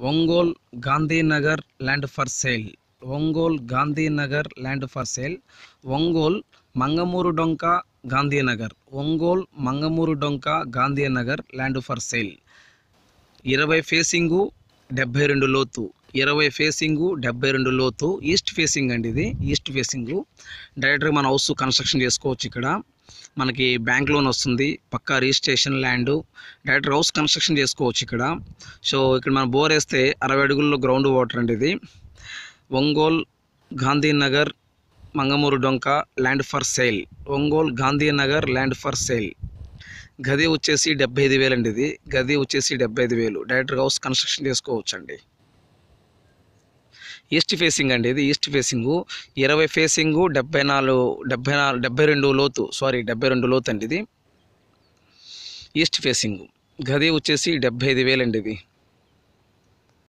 Ongole Gandhinagar land for sale Ongole Gandhinagar land for sale Ongole Mangamuru డొంక గాంధీనగర్ ఒంగోల్ మంగమూరు డొంక Gandhinagar land for sale ఇరవై ఫేసింగు డెబ్బై రెండు లోతు ఇరవై ఫేసింగు డెబ్బై రెండు లోతు ఈస్ట్ ఫేసింగ్ అండి ఇది ఈస్ట్ ఫేసింగు డైరెక్ట్గా మన హౌస్ కన్స్ట్రక్షన్ చేసుకోవచ్చు ఇక్కడ మనకి బ్యాంక్ లోన్ వస్తుంది పక్కా registration land direct house construction చేసుకోవచ్చు ఇక్కడ సో ఇక్కడ మనం బోర్ వేస్తే అరవై అడుగుల్లో గ్రౌండ్ వాటర్ అండి ఇది ఒంగోల్ గాంధీనగర్ మంగమూరు డొంక land for sale Ongole Gandhinagar land for sale గది వచ్చేసి డెబ్బై ఐదు వేలు అండి ఇది గది వచ్చేసి డెబ్బై ఐదు వేలు డైరెక్ట్గా హౌస్ కన్స్ట్రక్షన్ చేసుకోవచ్చు అండి ఈస్ట్ ఫేసింగ్ అండి ఇది ఈస్ట్ ఫేసింగ్ ఇరవై ఫేసింగ్ డెబ్బై నాలుగు డెబ్బై నాలుగు డెబ్బై రెండు లోతు సారీ డెబ్బై రెండు లోతు అండి ఇది ఈస్ట్ ఫేసింగ్ గది వచ్చేసి డెబ్బై ఐదు వేలు అండి ఇది